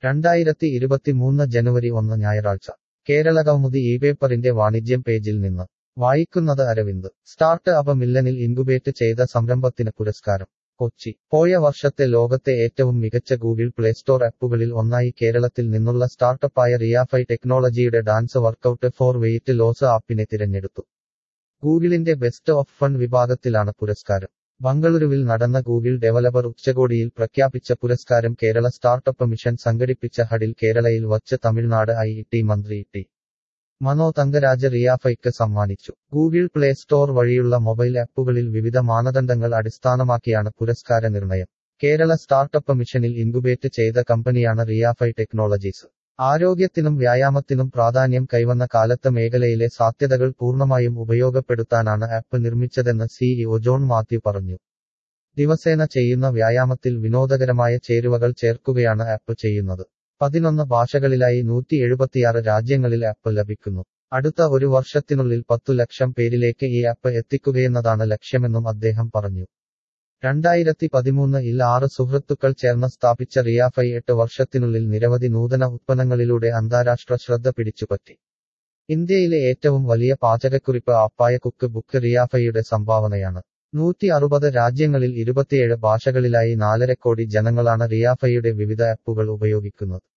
രണ്ടായിരത്തി ഇരുപത്തിമൂന്ന് ജനുവരി ഒന്ന് ഞായറാഴ്ച കേരള കൗമുദി ഈ പേപ്പറിന്റെ വാണിജ്യം പേജിൽ നിന്ന് വായിക്കുന്നത് അരവിന്ദ് സ്റ്റാർട്ട് അപ്പ് മില്ലനിൽ ഇൻകുബേറ്റ് ചെയ്ത സംരംഭത്തിന് പുരസ്കാരം കൊച്ചി പോയ വർഷത്തെ ലോകത്തെ ഏറ്റവും മികച്ച ഗൂഗിൾ പ്ലേ സ്റ്റോർ ആപ്പുകളിൽ ഒന്നായി കേരളത്തിൽ നിന്നുള്ള സ്റ്റാർട്ടപ്പായ റിയാഫൈ ടെക്നോളജിയുടെ dance workout for weight loss ആപ്പിനെ തിരഞ്ഞെടുത്തു ഗൂഗിളിന്റെ ബെസ്റ്റ് ഓഫ് ഫൺ വിഭാഗത്തിലാണ് പുരസ്കാരം ബംഗളൂരുവിൽ നടന്ന ഗൂഗിൾ ഡെവലപ്പർ ഉച്ചകോടിയിൽ പ്രഖ്യാപിച്ച പുരസ്കാരം കേരള സ്റ്റാർട്ടപ്പ് മിഷൻ സംഘടിപ്പിച്ച ഹഡിൽ കേരളയിൽ വച്ച് തമിഴ്നാട് ഐ ടി മന്ത്രി ടി മനോ തങ്കരാജ് റിയാഫൈക്ക് സമ്മാനിച്ചു ഗൂഗിൾ പ്ലേ സ്റ്റോർ വഴിയുള്ള മൊബൈൽ ആപ്പുകളിൽ വിവിധ മാനദണ്ഡങ്ങൾ അടിസ്ഥാനമാക്കിയാണ് പുരസ്കാര നിർണയം കേരള സ്റ്റാർട്ടപ്പ് മിഷനിൽ ഇൻകുബേറ്റ് ചെയ്ത കമ്പനിയാണ് റിയാഫൈ ടെക്നോളജീസ് ആരോഗ്യത്തിനും വ്യായാമത്തിനും പ്രാധാന്യം കൈവന്ന കാലത്ത് മേഖലയിലെ സാധ്യതകൾ പൂർണ്ണമായും ഉപയോഗപ്പെടുത്താനാണ് ആപ്പ് നിർമ്മിച്ചതെന്ന് സിഇഒ ജോൺ മാത്യു പറഞ്ഞു ദിവസേന ചെയ്യുന്ന വ്യായാമത്തിൽ വിനോദകരമായ ചേരുവകൾ ചേർക്കുകയാണ് ആപ്പ് ചെയ്യുന്നത് പതിനൊന്ന് ഭാഷകളിലായി നൂറ്റി എഴുപത്തിയാറ് രാജ്യങ്ങളിൽ ആപ്പ് ലഭിക്കുന്നു അടുത്ത ഒരു വർഷത്തിനുള്ളിൽ പത്തു ലക്ഷം പേരിലേക്ക് ഈ ആപ്പ് എത്തിക്കുകയെന്നതാണ് ലക്ഷ്യമെന്നും അദ്ദേഹം പറഞ്ഞു രണ്ടായിരത്തി പതിമൂന്ന് ഇൽ ആറ് സുഹൃത്തുക്കൾ ചേർന്ന് സ്ഥാപിച്ച റിയാഫൈ എട്ട് വർഷത്തിനുള്ളിൽ നിരവധി നൂതന ഉത്പന്നങ്ങളിലൂടെ അന്താരാഷ്ട്ര ശ്രദ്ധ പിടിച്ചുപറ്റി ഇന്ത്യയിലെ ഏറ്റവും വലിയ പാചകക്കുറിപ്പ് ആപ്പായ കുക്ക് ബുക്ക് റിയാഫൈയുടെ സംഭാവനയാണ് നൂറ്റി അറുപത് രാജ്യങ്ങളിൽ ഇരുപത്തിയേഴ് ഭാഷകളിലായി നാലര കോടി ജനങ്ങളാണ് റിയാഫൈയുടെ വിവിധ ആപ്പുകൾ ഉപയോഗിക്കുന്നത്